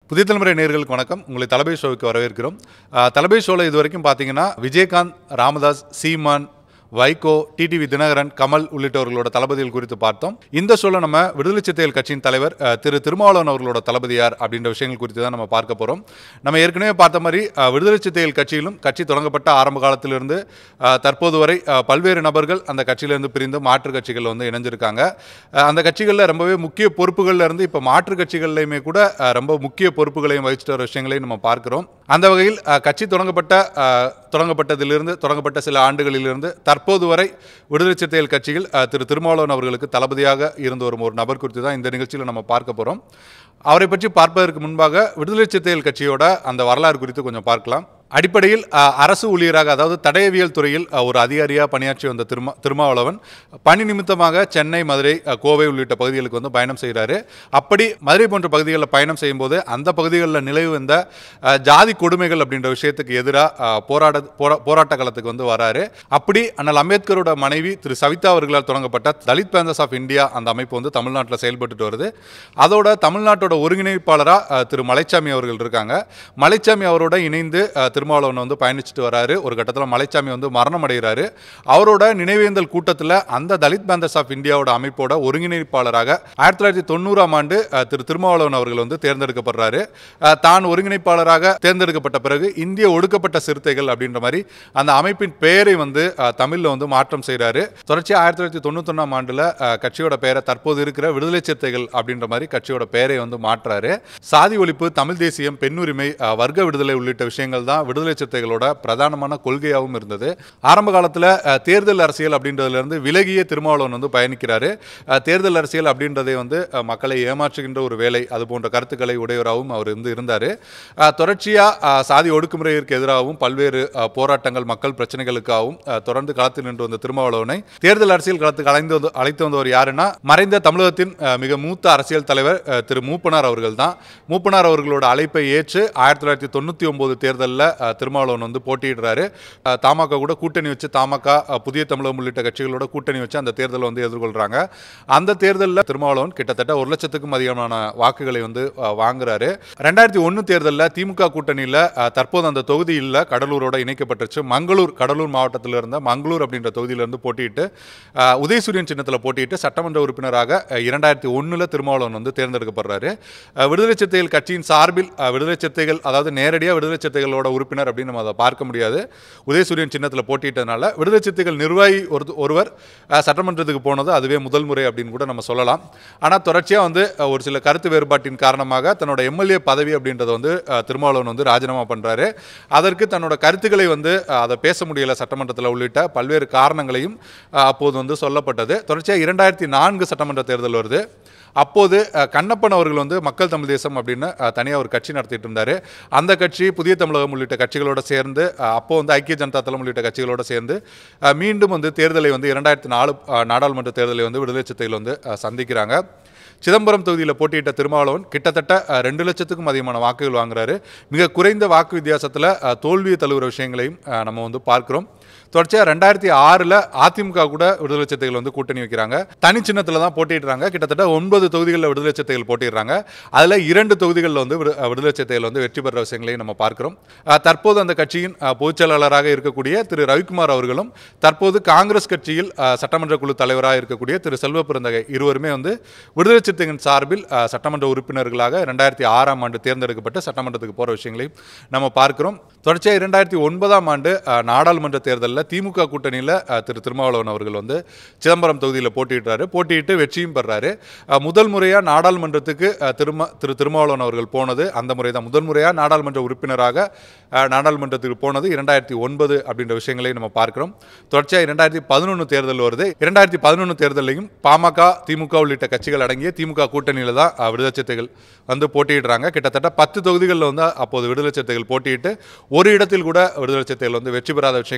புதிய தலைமுறை நேயர்களுக்கு வணக்கம் உங்களை தலபை ஷோவுக்கு வரவேற்கிறோம் அஹ், தலபை ஷோவில் இது வரைக்கும் பார்த்தீங்கன்னா விஜயகாந்த் ராமதாஸ் சீமான் வைகோ டிடிவி தினகரன் கமல் உள்ளிட்டவர்களோட தளபதிகள் குறித்து பார்த்தோம் இந்த ஷோவில் நம்ம விடுதலை சிறுத்தைகள் கட்சியின் தலைவர் அஹ், திரு திருமாவளவன் அவர்களோட தளபதியார் அப்படின்ற விஷயங்கள் குறித்து தான் நம்ம பார்க்க போகிறோம் நம்ம ஏற்கனவே பார்த்த மாதிரி அஹ், விடுதலை சிறுத்தைகள் கட்சியிலும் கட்சி தொடங்கப்பட்ட ஆரம்ப காலத்திலிருந்து அஹ், தற்போது வரை அஹ், பல்வேறு நபர்கள் அந்த கட்சியிலிருந்து பிரிந்து மாற்று கட்சிகள் வந்து இணைஞ்சிருக்காங்க அஹ், அந்த கட்சிகளில் ரொம்பவே முக்கிய பொறுப்புகள்ல இருந்து இப்போ மாற்று கட்சிகள்லையுமே கூட அஹ், ரொம்ப முக்கிய பொறுப்புகளையும் வகிச்சிட்டு வர விஷயங்களையும் நம்ம பார்க்கிறோம் அந்த வகையில் அஹ், கட்சி தொடங்கப்பட்ட அஹ், தொடங்கப்பட்டதிலிருந்து தொடங்கப்பட்ட சில ஆண்டுகளிலிருந்து தற்போது வரை விடுதலை சிறுத்தைகள் கட்சியில் அஹ், திரு திருமாவளவன் அவர்களுக்கு தளபதியாக இருந்து வரும் ஒரு நபர் குறித்து தான் இந்த நிகழ்ச்சியில் நம்ம பார்க்க போகிறோம் அவரை பற்றி பார்ப்பதற்கு முன்பாக விடுதலை சிறுத்தைகள் கட்சியோட அந்த வரலாறு குறித்து கொஞ்சம் பார்க்கலாம் அடிப்படையில் அஹ், அரசு ஊழியராக அதாவது தடயவியல் துறையில் அஹ், ஒரு அதிகாரியாக பணியாற்றி வந்த திருமா திருமாவளவன் பணி நிமித்தமாக சென்னை மதுரை அஹ், கோவை உள்ளிட்ட பகுதிகளுக்கு வந்து பயணம் செய்கிறாரு அப்படி மதுரை போன்ற பகுதிகளில் பயணம் செய்யும்போது அந்த பகுதிகளில் நிலவு வந்த அஹ், ஜாதி கொடுமைகள் அப்படின்ற விஷயத்துக்கு எதிராக போராட போரா போராட்ட காலத்துக்கு வந்து வராரு அப்படி அண்ணல் அம்பேத்கரோட மனைவி திரு சவிதா அவர்களால் தொடங்கப்பட்ட தலித் பேந்தர்ஸ் ஆஃப் இந்தியா அந்த அமைப்பு வந்து தமிழ்நாட்டில் செயல்பட்டுட்டு வருது அதோட தமிழ்நாட்டோட ஒருங்கிணைப்பாளராக திரு மலைச்சாமி அவர்கள் இருக்காங்க மலைச்சாமி அவரோட இணைந்து அஹ், திருமாவளவன் வந்து பயணிச்சுட்டு வராரு ஒரு கட்டத்தில் மலைச்சாமி வந்து மரணம் அடைகிறாரு அவரோட நினைவேந்தல் கூட்டத்தில் அந்த தலித் பேந்தர்ஸ் ஆஃப் இந்தியாவோட அமைப்போட ஒருங்கிணைப்பாளராக ஆயிரத்தி தொள்ளாயிரத்தி தொண்ணூறாம் ஆண்டு அஹ், திரு திருமாவளவன் அவர்கள் வந்து தேர்ந்தெடுக்கப்படுறாரு அஹ், தான் ஒருங்கிணைப்பாளராக தேர்ந்தெடுக்கப்பட்ட பிறகு இந்திய ஒடுக்கப்பட்ட சிறுத்தைகள் அப்படின்ற மாதிரி அந்த அமைப்பின் பெயரை வந்து அஹ், தமிழ்ல வந்து மாற்றம் செய்கிறாரு தொடர்ச்சியாக ஆயிரத்தி தொள்ளாயிரத்தி தொண்ணூத்தொன்னாம் ஆண்டுல அஹ், கட்சியோட பெயரை தற்போது இருக்கிற விடுதலை சிறுத்தைகள் அப்படின்ற மாதிரி கட்சியோட பெயரை வந்து மாற்றுறாரு சாதி ஒழிப்பு தமிழ் தேசியம் பெண்ணுரிமை அஹ், வர்க்க விடுதலை உள்ளிட்ட விஷயங்கள் தான் விடுதலை சிறுத்தைகளோட பிரதானமான கொள்கையாகவும் இருந்தது ஆரம்ப காலத்தில் தேர்தல் அரசியல் அப்படின்றதுல இருந்து விலகிய திருமாவளவன் வந்து பயணிக்கிறாரு அஹ், தேர்தல் அரசியல் அப்படின்றதை வந்து அஹ், மக்களை ஏமாற்றுகின்ற ஒரு வேலை அது போன்ற கருத்துக்களை உடையவராகவும் அவர் வந்து இருந்தார் தொடர்ச்சியாக சாதி ஒடுக்குமுறைக்கு எதிராகவும் பல்வேறு அஹ், போராட்டங்கள் மக்கள் பிரச்சனைகளுக்காகவும் அஹ், தொடர்ந்து களத்தில் நின்று வந்த திருமாவளவனை தேர்தல் அரசியல் களத்துக்கு அழைந்து வந்து அழைத்து வந்தவர் யாருன்னா மறைந்த தமிழகத்தின் அஹ், மிக மூத்த அரசியல் தலைவர் அஹ், திரு மூப்பனார் அவர்கள் தான் மூப்பனார் அவர்களோட அழைப்பை ஏற்று ஆயிரத்தி தொள்ளாயிரத்தி தொண்ணூற்றி ஒன்பது தேர்தலில் திருமாவளவன் வந்து போட்டியிடுறாரு அஹ், தமாக கூட கூட்டணி வச்சு தமாக அஹ், புதிய தமிழகம் உள்ளிட்ட கட்சிகளோட கூட்டணி வச்சு அந்த தேர்தலை வந்து எதிர்கொள்றாங்க அந்த தேர்தலில் திருமாவளவன் கிட்டத்தட்ட ஒரு லட்சத்துக்கும் அதிகமான வாக்குகளை வந்து அஹ், வாங்குறாரு ரெண்டாயிரத்தி ஒன்று தேர்தலில் திமுக கூட்டணியில் தற்போது அந்த தொகுதி இல்ல கடலூரோட இணைக்கப்பட்டுருச்சு மங்களூர் கடலூர் மாவட்டத்தில் இருந்த மங்களூர் அப்படின்ற தொகுதியிலிருந்து போட்டியிட்டு அஹ், உதயசூரியன் சின்னத்தில் போட்டியிட்டு சட்டமன்ற உறுப்பினராக அஹ், இரண்டாயிரத்தி ஒன்றில் திருமாவளவன் வந்து தேர்ந்தெடுக்கப்படுறாரு அஹ், விடுதலை சிறுத்தைகள் கட்சியின் சார்பில் அஹ், விடுதலை சிறுத்தைகள் அதாவது நேரடியாக விடுதலை சிறுத்தைகளோட உறுப்பினர் அப்படின்னு நம்ம அதை பார்க்க முடியாது உதயசூரியன் சின்னத்தில் போட்டியிட்டதுனால விடுதலை சிறுத்தைகள் நிர்வாகி ஒரு ஒருவர் அஹ், சட்டமன்றத்துக்கு போனது அதுவே முதல் முறை அப்படின்னு கூட நம்ம சொல்லலாம் ஆனால் தொடர்ச்சியாக வந்து அஹ், ஒரு சில கருத்து வேறுபாட்டின் காரணமாக தன்னோட எம்எல்ஏ பதவி அப்படின்றத வந்து அஹ், திருமாவளவன் வந்து ராஜினாமா பண்ணுறாரு அதற்கு தன்னோட கருத்துக்களை வந்து அஹ், அதை பேச முடியல சட்டமன்றத்தில் உள்ளிட்ட பல்வேறு காரணங்களையும் அஹ், அப்போது வந்து சொல்லப்பட்டது தொடர்ச்சியாக இரண்டாயிரத்தி நான்கு சட்டமன்ற தேர்தல் வருது அப்போது அஹ், கண்ணப்பன் அவர்கள் வந்து மக்கள் தமிழ் தேசம் அப்படின்னு தனியாக ஒரு கட்சி நடத்திட்டு இருந்தார் அந்த கட்சி புதிய தமிழகம் உள்ளிட்ட கட்சிகளோட சேர்ந்து அஹ், அப்போ வந்து ஐக்கிய ஜனதா தளம் உள்ளிட்ட கட்சிகளோட சேர்ந்து அஹ், மீண்டும் வந்து தேர்தலை வந்து இரண்டாயிரத்தி நாலு அஹ், நாடாளுமன்ற தேர்தலை வந்து விடுதலை சிறுத்தைகள் வந்து அஹ், சந்திக்கிறாங்க சிதம்பரம் தொகுதியில் போட்டியிட்ட திருமாவளவன் கிட்டத்தட்ட அஹ், ரெண்டு லட்சத்துக்கும் அதிகமான வாக்குகள் வாங்குறாரு மிக குறைந்த வாக்கு வித்தியாசத்தில் அஹ், தோல்வியை தழுவுற விஷயங்களையும் அஹ், நம்ம வந்து பார்க்கிறோம் தொடர்ச்சியாக ரெண்டாயிரத்தி ஆறில் அதிமுக கூட விடுதலை சிறுத்தைகள் வந்து கூட்டணி வைக்கிறாங்க தனி சின்னத்தில் தான் போட்டிடுறாங்க கிட்டத்தட்ட ஒன்பது தொகுதிகளில் விடுதலை சிறுத்தைகள் போட்டிடுறாங்க அதில் இரண்டு தொகுதிகளில் வந்து விடு- விடுதலை சிறுத்தைகள் வந்து வெற்றி பெற விஷயங்களையும் நம்ம பார்க்கிறோம் அஹ், தற்போது அந்த கட்சியின் அஹ், பொதுச் செயலாளராக இருக்கக்கூடிய திரு ரவிக்குமார் அவர்களும் தற்போது காங்கிரஸ் கட்சியில் அஹ், சட்டமன்ற குழு தலைவராக இருக்கக்கூடிய திரு செல்வ பெருந்தகை இருவருமே வந்து விடுதலை சிறுத்தைகள் சார்பில் அஹ், சட்டமன்ற உறுப்பினர்களாக ரெண்டாயிரத்தி ஆறாம் ஆண்டு தேர்ந்தெடுக்கப்பட்டு சட்டமன்றத்துக்கு போகிற விஷயங்களையும் நம்ம பார்க்கிறோம் தொடர்ச்சியாக இரண்டாயிரத்தி ஒன்பதாம் ஆண்டு அஹ், நாடாளுமன்ற தேர்தலில் திமுக கூட்டணியில் அஹ், திரு திருமாவளவன் அவர்கள் வந்து சிதம்பரம் தொகுதியில் போட்டியிடுறாரு போட்டியிட்டு வெற்றியும் பெறாரு அஹ், முதல் முறையாக நாடாளுமன்றத்துக்கு அஹ், திரும திரு திருமாவளவன் அவர்கள் போனது அந்த முறை தான் முதல் முறையாக நாடாளுமன்ற உறுப்பினராக அஹ், நாடாளுமன்றத்துக்கு போனது இரண்டாயிரத்தி ஒன்பது அப்படின்ற விஷயங்களை நம்ம பார்க்கிறோம் தொடர்ச்சியாக இரண்டாயிரத்தி பதினொன்று தேர்தல் வருது இரண்டாயிரத்தி பதினொன்று தேர்தலையும் பாமக திமுக உள்ளிட்ட கட்சிகள் அடங்கிய திமுக கூட்டணியில் தான் அஹ், விடுதலை சிறுத்தைகள் வந்து போட்டியிடுறாங்க கிட்டத்தட்ட பத்து தொகுதிகளில் வந்து அப்போது விடுதலை சிறுத்தைகள் போட்டியிட்டு ஒரு இடத்தில் கூட விடுதலை சிறுத்தைகள் வந்து வெற்றி பெறாத விஷயங்களையும் நம்ம பார்க்கிறோம்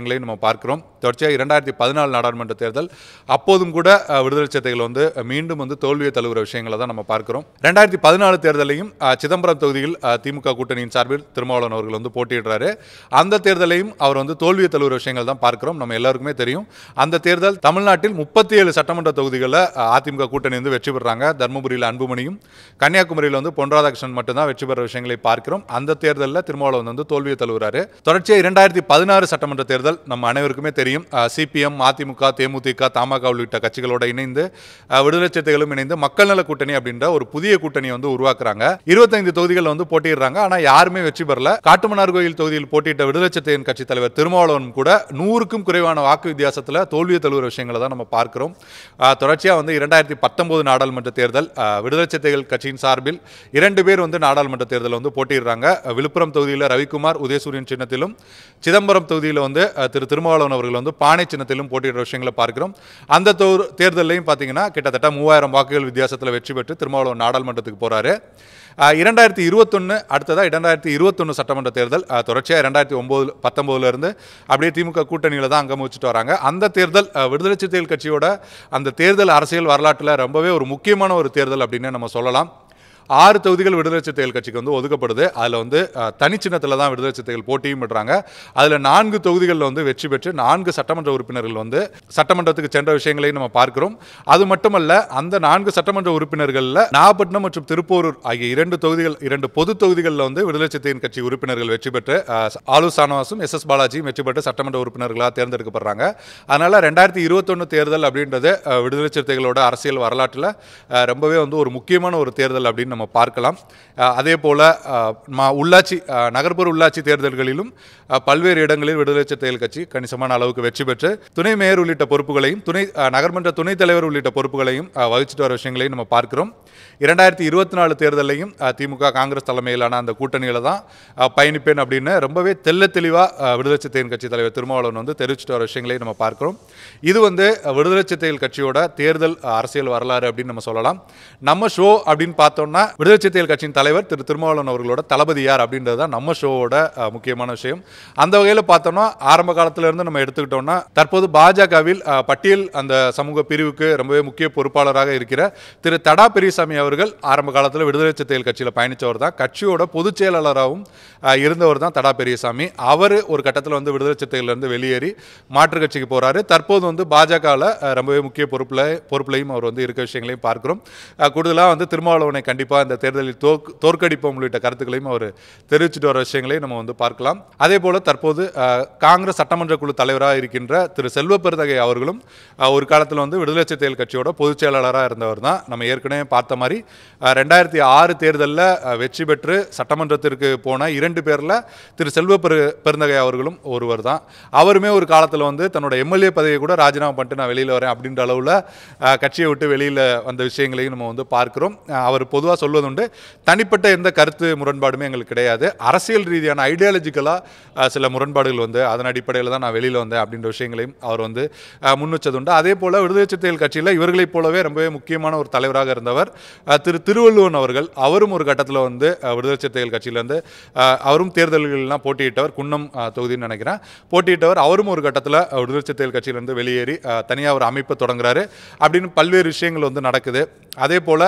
பார்க்கிறோம் தொடர்ச்சியாக இரண்டாயிரத்தி பதினாலு நாடாளுமன்ற தேர்தல் அப்போதும் கூட அஹ், விடுதலை சிறுத்தைகள் வந்து மீண்டும் வந்து தோல்வியை தழுவுற விஷயங்களை தான் நம்ம பார்க்கிறோம் ரெண்டாயிரத்தி பதினாலு தேர்தலையும் அஹ், சிதம்பரம் தொகுதியில் அஹ், திமுக கூட்டணியின் சார்பில் திருமாவளவன் அவர்கள் வந்து போட்டியிடுறாரு அந்த தேர்தலையும் அவர் வந்து தோல்வியை தழுவுற விஷயங்கள் தான் பார்க்கிறோம் நம்ம எல்லாருக்குமே தெரியும் அந்த தேர்தல் தமிழ்நாட்டில் முப்பத்தி ஏழு சட்டமன்ற தொகுதிகளில் அஹ், அதிமுக கூட்டணி வந்து வெற்றி பெறாங்க தருமபுரியில் அன்புமணியும் கன்னியாகுமரியில் வந்து பொன் ராதாகிருஷ்ணன் மட்டும்தான் வெற்றி பெற விஷயங்களை பார்க்கிறோம் அந்த தேர்தலில் திருமாவளவன் வந்து தோல்வியை தழுவுறாரு தொடர்ச்சியாக இரண்டாயிரத்தி பதினாறு சட்டமன்ற தேர்தல் நம்ம அனைவருக்குமே தெரியும் சிபிஎம் அதிமுக தேமுதிக தமாக உள்ளிட்ட கட்சிகளோட இணைந்து அஹ், விடுதலை சிறுத்தைகளும் இணைந்து மக்கள் நல கூட்டணி அப்படின்ற ஒரு புதிய கூட்டணியை வந்து உருவாக்குறாங்க இருபத்தைந்து தொகுதிகளில் வந்து போட்டியிடுறாங்க ஆனால் யாருமே வெற்றி பெறல காட்டுமன்னார் கோயில் தொகுதியில் போட்டியிட்ட விடுதலை சிறுத்தையின் கட்சி தலைவர் திருமாவளவன் கூட நூறுக்கும் குறைவான வாக்கு வித்தியாசத்தில் தோல்வியை தழுவுற விஷயங்களை தான் நம்ம பார்க்கிறோம் அஹ், தொடர்ச்சியாக வந்து இரண்டாயிரத்தி பத்தொன்பது நாடாளுமன்ற தேர்தல் அஹ், விடுதலை சிறுத்தைகள் கட்சியின் சார்பில் இரண்டு பேர் வந்து நாடாளுமன்ற தேர்தலில் வந்து போட்டியிடுறாங்க அஹ், விழுப்புரம் தொகுதியில் ரவிக்குமார் உதயசூரியன் சின்னத்திலும் சிதம்பரம் தொகுதியில் வந்து அஹ், திரு திருமாவளவன் அவர்கள் வந்து பானை சின்னத்திலும் போட்டியிடுற விஷயங்களை பார்க்கிறோம் அந்த தொ- தேர்தல்லையும் பார்த்தீங்கன்னா கிட்டத்தட்ட மூவாயிரம் வாக்குகள் வித்தியாசத்தில் வெற்றி பெற்று திருமாவளவன் நாடாளுமன்றத்துக்கு போறாரு அஹ், இரண்டாயிரத்தி இருபத்தொன்று அடுத்ததாக இரண்டாயிரத்தி இருபத்தொன்று சட்டமன்ற தேர்தல் அஹ், தொடர்ச்சியாக இரண்டாயிரத்தி ஒம்பது பத்தொம்போதுல இருந்து அப்படியே திமுக கூட்டணியில் தான் அங்கம் வச்சுட்டு வராங்க அந்த தேர்தல் அஹ், விடுதலை சிறுத்தைகள் கட்சியோட அந்த தேர்தல் அரசியல் வரலாற்றில் ரொம்பவே ஒரு முக்கியமான ஒரு தேர்தல் அப்படின்னு நம்ம சொல்லலாம் ஆறு தொகுதிகள் விடுதலை சிறுத்தைகள் கட்சிக்கு வந்து ஒதுக்கப்படுது அதில் வந்து அஹ், தனிச்சின்னத்தில் தான் விடுதலை சிறுத்தைகள் போட்டியும் விடுறாங்க அதில் நான்கு தொகுதிகளில் வந்து வெற்றி பெற்று நான்கு சட்டமன்ற உறுப்பினர்கள் வந்து சட்டமன்றத்துக்கு சென்ற விஷயங்களையும் நம்ம பார்க்கிறோம் அது மட்டுமல்ல அந்த நான்கு சட்டமன்ற உறுப்பினர்களில் நாகப்பட்டினம் மற்றும் திருப்போரூர் ஆகிய இரண்டு தொகுதிகள் இரண்டு பொது தொகுதிகளில் வந்து விடுதலை சிறுத்தையின் கட்சி உறுப்பினர்கள் வெற்றி பெற்று அஹ், ஆலு சானவாசும் எஸ் எஸ் பாலாஜியும் வெற்றி பெற்று சட்டமன்ற உறுப்பினர்களாக தேர்ந்தெடுக்கப்படுறாங்க அதனால ரெண்டாயிரத்தி இருபத்தொன்று தேர்தல் அப்படின்றது அஹ், விடுதலை சிறுத்தைகளோட அரசியல் வரலாற்றில் அஹ், ரொம்பவே வந்து ஒரு முக்கியமான ஒரு தேர்தல் அப்படின்னு நம்ம பார்க்கலாம் அஹ், அதே போல் உள்ளாட்சி அஹ், நகர்ப்புற உள்ளாட்சி தேர்தல்களிலும் அஹ், பல்வேறு இடங்களில் விடுதலை சிறுத்தைகள் கட்சி கணிசமான அளவுக்கு வெற்றி பெற்று துணை மேயர் உள்ளிட்ட பொறுப்புகளையும் துணை அஹ், நகர்மன்ற துணைத் தலைவர் உள்ளிட்ட பொறுப்புகளையும் அஹ், வகிச்சிட்டு வர விஷயங்களையும் நம்ம பார்க்கிறோம் இரண்டாயிரத்தி இருபத்தி நாலு தேர்தலையும் அஹ், திமுக காங்கிரஸ் தலைமையிலான அந்த கூட்டணியில் தான் அஹ், பயணிப்பேன் அப்படின்னு ரொம்பவே தெள்ள தெளிவாக விடுதலை சிறுத்தைகள் கட்சி தலைவர் திருமாவளவன் வந்து தெரிவிச்சிட்டு வர விஷயங்களையும் நம்ம பார்க்கிறோம் இது வந்து அஹ், விடுதலை சிறுத்தைகள் கட்சியோட தேர்தல் அஹ், அரசியல் வரலாறு அப்படின்னு நம்ம சொல்லலாம் நம்ம ஷோ அப்படின்னு பார்த்தோம்னா விடுதலை சிறுத்தைகள் கட்சியின் தலைவர் திரு திருமாவளவன் அவர்களோட தளபதி யார் அப்படின்றது தான் நம்ம ஷோவோட அஹ், முக்கியமான விஷயம் அந்த வகையில் பார்த்தோம்னா ஆரம்ப காலத்துல இருந்து நம்ம எடுத்துக்கிட்டோம்னா தற்போது பாஜகவில் அஹ், பட்டியல் அந்த சமூக பிரிவுக்கு ரொம்பவே முக்கிய பொறுப்பாளராக இருக்கிற திரு தடா பெரியசாமி அவர்கள் ஆரம்ப காலத்தில் விடுதலை சிறுத்தைகள் கட்சியில் பயணித்தவர் தான் கட்சியோட பொதுச் செயலாளராகவும் அஹ், இருந்தவர் தான் தடா பெரியசாமி அவர் ஒரு கட்டத்தில் வந்து விடுதலை சிறுத்தைகள்லேருந்து வெளியேறி மாற்றுக் கட்சிக்கு போறாரு தற்போது வந்து பாஜகவில் ரொம்பவே முக்கிய பொறுப்பில் பொறுப்புலையும் அவர் வந்து இருக்க விஷயங்களையும் பார்க்கிறோம் கூடுதலாக வந்து திருமாவளவனை கண்டிப்பாக இந்த தேர்தலில் தோற்கு தோற்கடிப்போம் உள்ளிட்ட கருத்துக்களையும் அவர் தெரிவிச்சிட்டு வர விஷயங்களையும் நம்ம வந்து பார்க்கலாம் அதே போல தற்போது அஹ், காங்கிரஸ் சட்டமன்ற குழு தலைவராக இருக்கின்ற திரு செல்வ பெருந்தகை அவர்களும் அஹ், ஒரு காலத்தில் வந்து விடுதலை சிறுத்தைகள் கட்சியோட பொதுச் செயலாளராக இருந்தவர் தான் நம்ம ஏற்கனவே பார்த்த மாதிரி அஹ், ரெண்டாயிரத்தி ஆறு தேர்தலில் வெற்றி பெற்று சட்டமன்றத்திற்கு போன இரண்டு பேரில் திரு செல்வ பெரு பெருந்தகை அவர்களும் ஒருவர் தான் அவருமே ஒரு காலத்தில் வந்து தன்னோட எம்எல்ஏ பதவியை கூட ராஜினாமா பண்ணிட்டு நான் வெளியில் வரேன் அப்படின்ற அளவில் அஹ், கட்சியை விட்டு வெளியில் வந்த விஷயங்களையும் நம்ம வந்து பார்க்கிறோம் அஹ், அவர் பொதுவாக சொல்வதுண்டு தனிப்பட்ட எந்த கருத்து முரண்பாடுமே எங்களுக்கு கிடையாது அரசியல் ரீதியான ஐடியாலஜிக்கலாக சில முரண்பாடுகள் வந்து அதன் அடிப்படையில் தான் நான் வெளியில் வந்தேன் அப்படின்ற விஷயங்களையும் அவர் வந்து அஹ், முன்வச்சதுண்டு அதே போல் விடுதலை சிறுத்தைகள் கட்சியில் இவர்களைப் போலவே ரொம்பவே முக்கியமான ஒரு தலைவராக இருந்தவர் அஹ், திரு திருவள்ளுவன் அவர்கள் அவரும் ஒரு கட்டத்தில் வந்து அஹ், விடுதலை சிறுத்தைகள் கட்சியிலேருந்து அவரும் தேர்தல்கள்லாம் போட்டியிட்டவர் குன்னம் அஹ், தொகுதின்னு நினைக்கிறேன் போட்டியிட்டவர் அவரும் ஒரு கட்டத்தில் விடுதலை சிறுத்தைகள் கட்சியிலேருந்து வெளியேறி தனியாக ஒரு அமைப்பை தொடங்குறாரு அப்படின்னு பல்வேறு விஷயங்கள் வந்து நடக்குது அதே போல்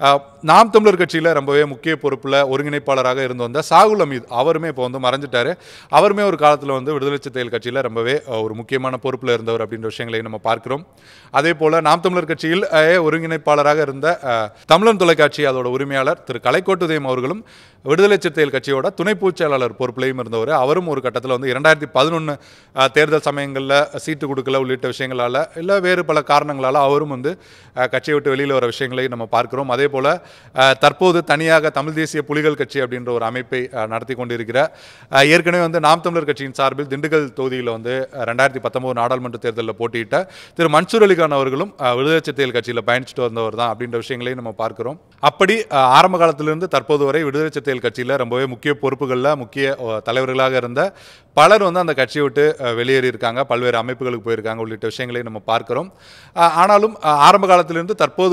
நாம் தமிழர் கட்சியில் ரொம்பவே முக்கிய பொறுப்பில் ஒருங்கிணைப்பாளராக இருந்து வந்த சாகுல் அமீத் அவருமே இப்போ வந்து மறைஞ்சிட்டாரு அவருமே ஒரு காலத்தில் வந்து விடுதலை சிறுத்தைகள் கட்சியில் ரொம்பவே அஹ், ஒரு முக்கியமான பொறுப்பில் இருந்தவர் அப்படின்ற விஷயங்களையும் நம்ம பார்க்கிறோம் அதே போல் நாம் தமிழர் கட்சியில் அஹ், ஒருங்கிணைப்பாளராக இருந்த அஹ், தமிழன் தொலைக்காட்சி அதோட உரிமையாளர் திரு கலைக்கோட்டுதயம் அவர்களும் விடுதலை சிறுத்தைகள் கட்சியோட துணை பொதுச்செயலாளர் பொறுப்பிலையும் இருந்தவர் அவரும் ஒரு கட்டத்தில் வந்து இரண்டாயிரத்தி பதினொன்று தேர்தல் சமயங்களில் சீட்டு கொடுக்கல உள்ளிட்ட விஷயங்களால் இல்லை வேறு பல காரணங்களால் அவரும் வந்து அஹ், கட்சியை விட்டு வெளியில் வர விஷயங்களையும் நம்ம பார்க்கிறோம் அதே போல் தற்போது தனியாக தமிழ் தேசிய புலிகள் கட்சி அப்படின்ற ஒரு அமைப்பை அஹ், நடத்தி கொண்டிருக்கிற அஹ், ஏற்கனவே வந்து நாம் தமிழர் கட்சியின் சார்பில் திண்டுக்கல் தொகுதியில் வந்து அஹ், ரெண்டாயிரத்தி பத்தொன்பது நாடாளுமன்ற தேர்தலில் போட்டியிட்ட திரு மன்சூர் அலிகான் அவர்களும் அஹ், விடுதலை சிறுத்தைகள் கட்சியில் பயணிச்சுட்டு வந்தவர் தான் அப்படின்ற விஷயங்களையும் நம்ம பார்க்கிறோம் அப்படி அஹ், ஆரம்ப காலத்திலிருந்து தற்போது வரை விடுதலை சிறுத்தைகள் கட்சியில் ரொம்பவே முக்கிய பொறுப்புகளில் முக்கிய அஹ், தலைவர்களாக இருந்த பலர் வந்து அந்த கட்சியை விட்டு அஹ், வெளியேறி இருக்காங்க பல்வேறு அமைப்புகளுக்கு போயிருக்காங்க உள்ளிட்ட விஷயங்களையும் நம்ம பார்க்கிறோம் அஹ், ஆனாலும் அஹ், ஆரம்ப காலத்திலிருந்து தற்போது வரையும் கூட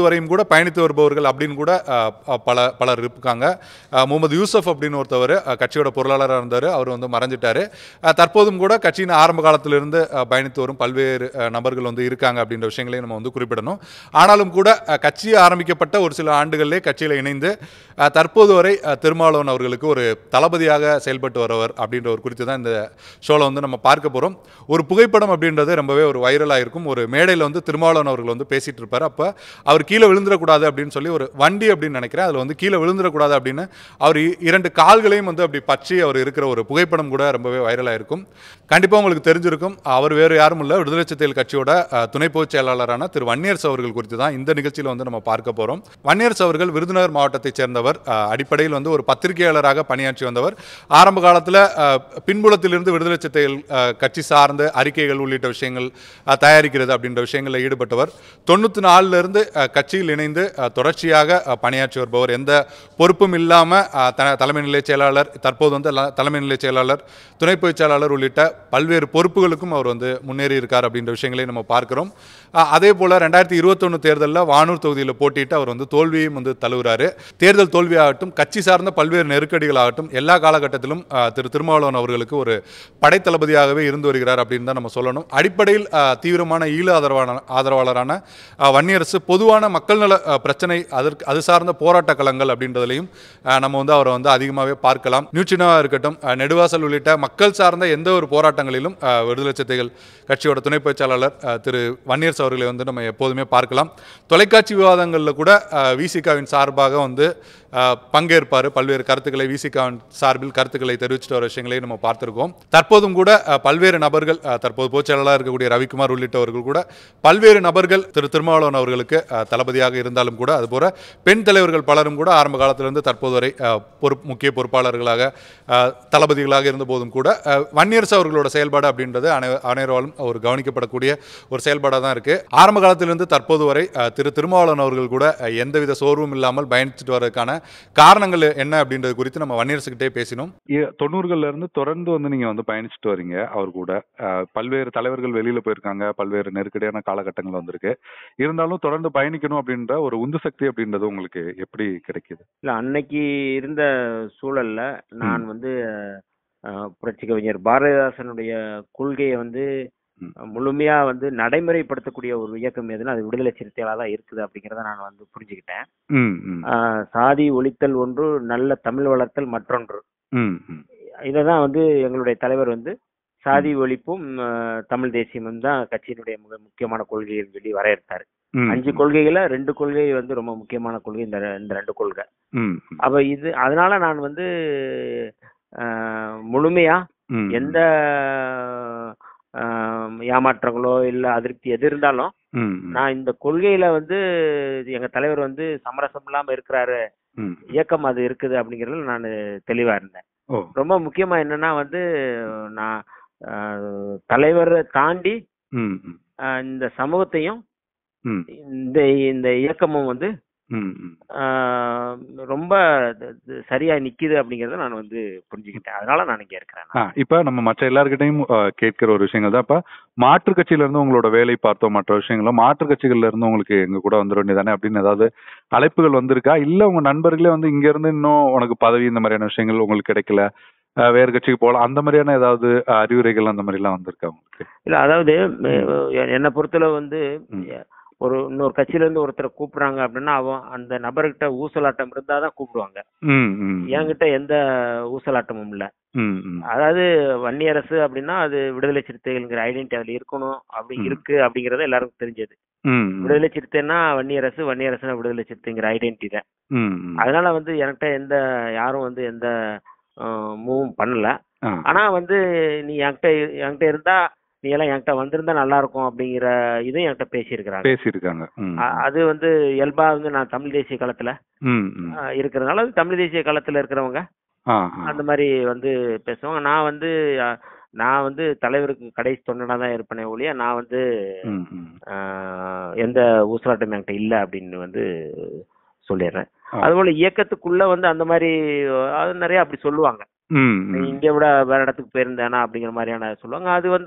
பயணித்து வருபவர்கள் அப்படின்னு கூட அஹ், அஹ், பல பலர் இருக்காங்க அஹ், முகமது யூசப் அப்படின்னு ஒருத்தவர் அஹ், கட்சியோட பொருளாளராக இருந்தார் அவர் வந்து மறைஞ்சிட்டாரு அஹ், தற்போதும் கூட கட்சியின் ஆரம்ப காலத்திலிருந்து அஹ், பயணித்து வரும் பல்வேறு அஹ், நபர்கள் வந்து இருக்காங்க அப்படின்ற விஷயங்களையும் நம்ம வந்து குறிப்பிடணும் ஆனாலும் கூட அஹ், கட்சி ஆரம்பிக்கப்பட்ட ஒரு சில ஆண்டுகளிலே கட்சியில் இணைந்து அஹ், தற்போது வரை அஹ், திருமாவளவன் அவர்களுக்கு ஒரு தளபதியாக செயல்பட்டு வரவர் அப்படின்ற ஒரு குறித்து தான் இந்த ஷோவில் வந்து நம்ம பார்க்க போகிறோம் ஒரு புகைப்படம் அப்படின்றது ரொம்பவே ஒரு வைரலாக இருக்கும் ஒரு மேடையில் வந்து திருமாவளவன் அவர்கள் வந்து பேசிட்டு இருப்பார் அப்போ அவர் கீழே விழுந்துடக்கூடாது அப்படின்னு சொல்லி ஒரு வண்டி அப்படின்னு நினைக்கிறேன் அதில் வந்து கீழே விழுந்துடக்கூடாது அப்படின்னு அவர் இ- இரண்டு கால்களையும் வந்து அப்படி பற்றி அவர் இருக்கிற ஒரு புகைப்படம் கூட ரொம்பவே வைரலாக இருக்கும் கண்டிப்பாக உங்களுக்கு தெரிஞ்சிருக்கும் அவர் வேறு யாரும் இல்லை விடுதலை சிறுத்தைகள் கட்சியோட அஹ், துணை பொதுச் செயலாளரான திரு வன்னியர்ஸ் அவர்கள் குறித்து தான் இந்த நிகழ்ச்சியில் வந்து நம்ம பார்க்க போகிறோம் வன்னியர்ஸ் அவர்கள் விருதுநகர் மாவட்டத்தைச் சேர்ந்தவர் அஹ், அடிப்படையில் வந்து ஒரு பத்திரிகையாளராக பணியாற்றி வந்தவர் ஆரம்ப காலத்தில் பின்புலத்திலிருந்து விடுதலை சிறுத்தைகள் அஹ், கட்சி சார்ந்த அறிக்கைகள் உள்ளிட்ட விஷயங்கள் அஹ், தயாரிக்கிறது அப்படின்ற விஷயங்களில் ஈடுபட்டவர் தொண்ணூற்றி நாலுலேருந்து கட்சியில் இணைந்து அஹ், தொடர்ச்சியாக அஹ், பணியாற்றி வருபவர் எந்த பொறுப்பும் இல்லாமல் தலைமை நிலை செயலாளர் தற்போது வந்து ல- தலைமை நிலை செயலாளர் துணை பொதுச் செயலாளர் உள்ளிட்ட பல்வேறு பொறுப்புகளுக்கும் அவர் வந்து முன்னேறி இருக்கார் அப்படின்ற விஷயங்களையும் நம்ம பார்க்கிறோம் அஹ், அதே போல் ரெண்டாயிரத்தி இருபத்தொன்று தேர்தலில் வானூர் தொகுதியில் போட்டியிட்டு அவர் வந்து தோல்வியும் வந்து தழுவுறாரு தேர்தல் தோல்வியாகட்டும் கட்சி சார்ந்த பல்வேறு நெருக்கடிகளாகட்டும் எல்லா காலகட்டத்திலும் அஹ், திரு திருமாவளவன் அவர்களுக்கு ஒரு படைத்தளபதியாகவே இருந்து வருகிறார் அப்படின்னு தான் நம்ம சொல்லணும் அடிப்படையில் அஹ், தீவிரமான ஈழ ஆதரவான ஆதரவாளரான அஹ், வன்னியரசு பொதுவான மக்கள் நல அஹ், பிரச்சனை அதற்கு அது சார்ந்த போராட்ட களங்கள் அப்படின்றதுலையும் அஹ், நம்ம வந்து அவரை வந்து அதிகமாகவே பார்க்கலாம் நியூச்சினாவாக இருக்கட்டும் அஹ், நெடுவாசல் உள்ளிட்ட மக்கள் சார்ந்த எந்த ஒரு போராட்டங்களிலும் அஹ், விடுதலை சிறுத்தைகள் கட்சியோட துணை பேச்சாளர் அஹ், திரு வன்னியர்ஸ் அவர்களை வந்து நம்ம எப்போதுமே பார்க்கலாம் தொலைக்காட்சி விவாதங்களில் கூட விசிகாவின் சார்பாக வந்து அஹ், பங்கேற்பார் பல்வேறு கருத்துக்களை விசிகாவின் சார்பில் கருத்துக்களை தெரிவிச்சுட்டு வர விஷயங்களை நம்ம பார்த்திருக்கோம் தற்போதும் கூட அஹ், பல்வேறு நபர்கள் அஹ், தற்போது பொதுச்செயலாளராக இருக்கக்கூடிய ரவிக்குமார் உள்ளிட்டவர்கள் கூட பல்வேறு நபர்கள் திரு திருமாவளவன் அவர்களுக்கு அஹ், தளபதியாக இருந்தாலும் கூட அதுபோல பெண் தலைவர்கள் பலரும் கூட ஆரம்ப காலத்திலிருந்து தற்போது வரை அஹ், பொறுப்பு முக்கிய பொறுப்பாளர்களாக அஹ், தளபதிகளாக இருந்த போதும் கூட அஹ், வன்னியரசு அவர்களோட செயல்பாடு அப்படின்றது அனை அனைவராலும் ஒரு கவனிக்கப்படக்கூடிய ஒரு செயல்பாடாக தான் இருக்கு ஆரம்ப காலத்திலிருந்து தற்போது வரை அஹ், திரு திருமாவளவன் அவர்கள் கூட அஹ், எந்தவித சோர்வும் இல்லாமல் பயணிச்சுட்டு வரதுக்கான காரணங்கள் என்ன அப்படின்றது குறித்து நம்ம வன்னியரசுகிட்டே பேசினோம் தொண்ணூறுகள்ல இருந்து தொடர்ந்து வந்து நீங்க வந்து பயணிச்சுட்டு வரீங்க அவர் கூட அஹ், பல்வேறு தலைவர்கள் வெளியில போயிருக்காங்க பல்வேறு நெருக்கடியான காலகட்டங்கள் வந்திருக்கு இருந்தாலும் தொடர்ந்து பயணிக்கணும் அப்படின்ற ஒரு உந்து சக்தி அப்படின்றது உங்களுக்கு எப்படி கிடைக்குது இல்ல அன்னைக்கு இருந்த சூழல்ல நான் வந்து அஹ், புரட்சி கவிஞர் பாரதிதாசனுடைய கொள்கையை வந்து ம். அஹ், முழுமையா வந்து நடைமுறைப்படுத்தக்கூடிய ஒரு இயக்கம் எதுனா அது விடுதலை சிறுத்தைகளா தான் இருக்குது அப்படிங்கிறத நான் வந்து புரிஞ்சுக்கிட்டேன் ம் ம் அஹ், சாதி ஒழித்தல் ஒன்று நல்ல தமிழ் வளர்த்தல் மற்றொன்று ம் ம் இதை தான் வந்து எங்களுடைய தலைவர் வந்து சாதி ஒழிப்பும் அஹ், தமிழ் தேசியமும் தான் கட்சியினுடைய மிக முக்கியமான கொள்கைன்னு சொல்லி வரையறுத்தாரு ம், அஞ்சு கொள்கைகள ரெண்டு கொள்கை வந்து ரொம்ப முக்கியமான கொள்கை இந்த ரெ- இந்த ரெண்டு கொள்கை ம் ம், அப்ப இது அதனால நான் வந்து அஹ், முழுமையா ம், எந்த அஹ், ஏமாற்றங்களோ இல்ல அதிருப்தி எது இருந்தாலும் ம், ம், நான் இந்த கொள்கையில வந்து எங்க தலைவர் வந்து சமரசம் இல்லாம இருக்கிறாரு ம். இயக்கம் அது இருக்குது அப்படிங்கறதுல நான் தெளிவா இருந்தேன் ஓ ரொம்ப முக்கியமா என்னன்னா வந்து நான் அஹ், தலைவரை தாண்டி ம் ம், அஹ், இந்த சமூகத்தையும் ம் இந்த இந்த இயக்கமும் வந்து ம் ம் ஆஹ் ரொம்ப த- த- சரியா நிக்குது அப்படிங்கறத நான் வந்து புரிஞ்சுக்கிட்டேன் அதனால நான் இங்க இருக்கிறேன் ஆ இப்ப நம்ம மற்ற எல்லார்கிட்டையும் ஆ, கேட்கிற ஒரு விஷயங்கள் தான் இப்ப மாற்று கட்சியில இருந்து உங்களோட வேலை பார்த்தோம் மற்ற விஷயங்களும் மாற்று கட்சிகள்ல இருந்து உங்களுக்கு எங்க கூட வந்துட வேண்டியதானே அப்படின்னு ஏதாவது அழைப்புகள் வந்திருக்கா இல்ல உங்க நண்பர்களே வந்து இங்க இருந்து இன்னும் உனக்கு பதவி இந்த மாதிரியான விஷயங்கள் உங்களுக்கு கிடைக்கல ஆ, வேறு கட்சிக்கு போகலாம் அந்த மாதிரியான ஏதாவது ஆ, அறிவுரைகள் அந்த மாதிரி எல்லாம் வந்திருக்கா உங்களுக்கு இல்ல அதாவது எ- என்னை பொறுத்தளவு வந்து ம். ஒரு இன்னொரு கட்சியில இருந்து ஒருத்தரை கூப்பிடுறாங்க அப்படின்னா அவன் அந்த நபர்கிட்ட ஊசலாட்டம் இருந்தாதான் கூப்பிடுவாங்க ம் ம் என்கிட்ட எந்த ஊசலாட்டமும் இல்ல ம் ம் அதாவது வன்னியரசு அப்படின்னா அது விடுதலை சிறுத்தைகள்ங்கிற ஐடென்டி அதுல இருக்கணும் அப்படி ம். இருக்கு அப்படிங்கறது எல்லாருக்கும் தெரிஞ்சது ம் ம் விடுதலை சிறுத்தைன்னா வன்னியரசு வன்னியரசுனா விடுதலை சிறுத்தைங்கிற ஐடென்டி தான் ம் ம் அதனால வந்து என்கிட்ட எந்த யாரும் வந்து எந்த மூவும் பண்ணல ஆ. ஆனா வந்து நீ என்கிட்ட என்கிட்ட இருந்தா நீ எல்லாம் என்கிட்ட வந்திருந்தா நல்லா இருக்கும் அப்படிங்கிற இதையும் என்கிட்ட பேசியிருக்கிறாங்க பேசியிருக்காங்க ம் அ- அது வந்து இயல்பா வந்து நான் தமிழ் தேசிய களத்துல ம் ம் அஹ், இருக்கிறதுனால அது தமிழ் தேசிய களத்துல இருக்கிறவங்க ஆ ஆ. அந்த மாதிரி வந்து பேசுவாங்க நான் வந்து அஹ், நான் வந்து தலைவருக்கு கடைசி தொண்டனா தான் இருப்பேனே ஒழிய நான் வந்து ம் ம் அஹ், எந்த ஊசலாட்டம் என்கிட்ட இல்லை அப்படின்னு வந்து சொல்லிடுறேன் ஆ. அதுபோல இயக்கத்துக்குள்ள வந்து அந்த மாதிரி அது நிறைய அப்படி சொல்லுவாங்க ம் நீ ம் இங்க விட வேற இடத்துக்கு போயிருந்தேனா அப்படிங்கிற மாதிரியான சொல்லுவாங்க அது வந்து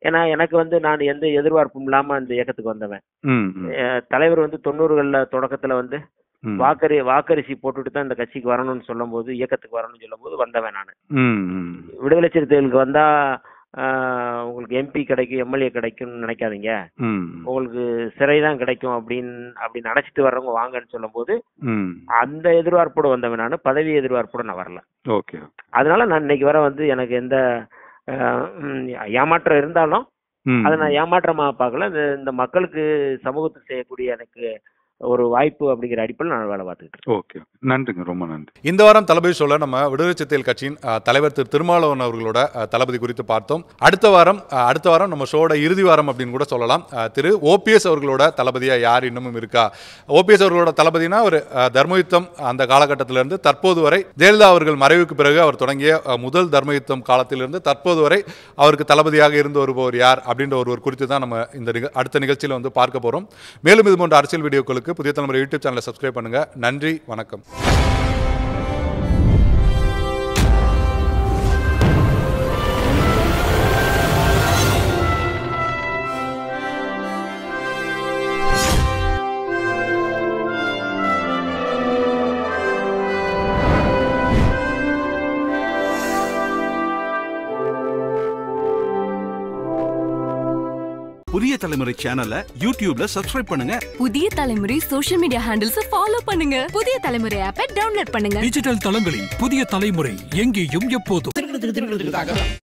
ஏன்னா எனக்கு வந்து நான் எந்த எதிர்பார்ப்பும் இல்லாம அந்த இயக்கத்துக்கு வந்தவன் ம் ம், அஹ் தலைவர் வந்து தொண்ணூறுகள்ல தொடக்கத்துல வந்து ம். வாக்கரி வாக்கரிசி போட்டுட்டு தான் இந்த கட்சிக்கு வரணும்னு சொல்லும்போது இயக்கத்துக்கு வரணும்னு சொல்லும்போது வந்தவன் நான் ம், ம். விடுதலை சிறுத்தைகளுக்கு வந்தா ஆஹ், உங்களுக்கு எம்பி கிடைக்கும் எம்எல்ஏ கிடைக்கும்னு நினைக்காதீங்க ம், உங்களுக்கு சிறை தான் கிடைக்கும் அப்படின்னு அப்படி நினைச்சிட்டு வர்றவங்க வாங்கன்னு சொல்லும்போது ம். அந்த எதிர்பார்ப்போட வந்தவன் நான் பதவி எதிர்பார்ப்போட நான் வரல ஓகே அதனால நான் இன்னைக்கு வர வந்து எனக்கு எந்த ஆஹ், ம், ஏமாற்றம் இருந்தாலும் ம். அதை நான் ஏமாற்றமா பார்க்கல இந்த இந்த மக்களுக்கு சமூகத்துக்கு செய்யக்கூடிய எனக்கு ஒரு வாய்ப்பு அப்படிங்கிற அடிப்படையில் நான் வேலை பார்த்துக்கிட்டு இருக்கேன் ஓகே நன்றிங்க ரொம்ப நன்றி இந்த வாரம் தளபதி சொல்ல நம்ம விடுதலை சிறுத்தைகள் கட்சியின் அஹ், தலைவர் திரு திருமாவளவன் அவர்களோட அஹ், தளபதி குறித்து பார்த்தோம் அடுத்த வாரம் அஹ், அடுத்த வாரம் நம்ம ஷோட இறுதி வாரம் அப்படின்னு கூட சொல்லலாம் அஹ், திரு ஓபிஎஸ் அவர்களோட தளபதியா யார் இன்னமும் இருக்கா ஓபிஎஸ் அவர்களோட தளபதினா ஒரு அஹ், தர்மயுத்தம் அந்த காலகட்டத்திலிருந்து தற்போது வரை ஜெயலலிதா அவர்கள் மறைவுக்கு பிறகு அவர் தொடங்கிய அஹ், முதல் தர்மயுத்தம் காலத்திலிருந்து தற்போது வரை அவருக்கு தளபதியாக இருந்து வருபவர் யார் அப்படின்ற ஒருவர் குறித்து தான் நம்ம இந்த நிக- அடுத்த நிகழ்ச்சியில் வந்து பார்க்க போறோம் மேலும் இது போன்ற அரசியல் வீடியோக்களுக்கு புதிய தலைமுறை யூடியூப் சேனலை சப்ஸ்கிரைப் பண்ணுங்க நன்றி வணக்கம் புதிய தலைமுறை சேனலை யூடியூப்ல சப்ஸ்கிரைப் பண்ணுங்க புதிய தலைமுறை சோஷியல் மீடியா ஹேண்டில்ஸ் ஃபாலோ பண்ணுங்க புதிய தலைமுறை ஆப்பை டவுன்லோட் பண்ணுங்க டிஜிட்டல் தளங்களில் புதிய தலைமுறை எங்கேயும் எப்போதும்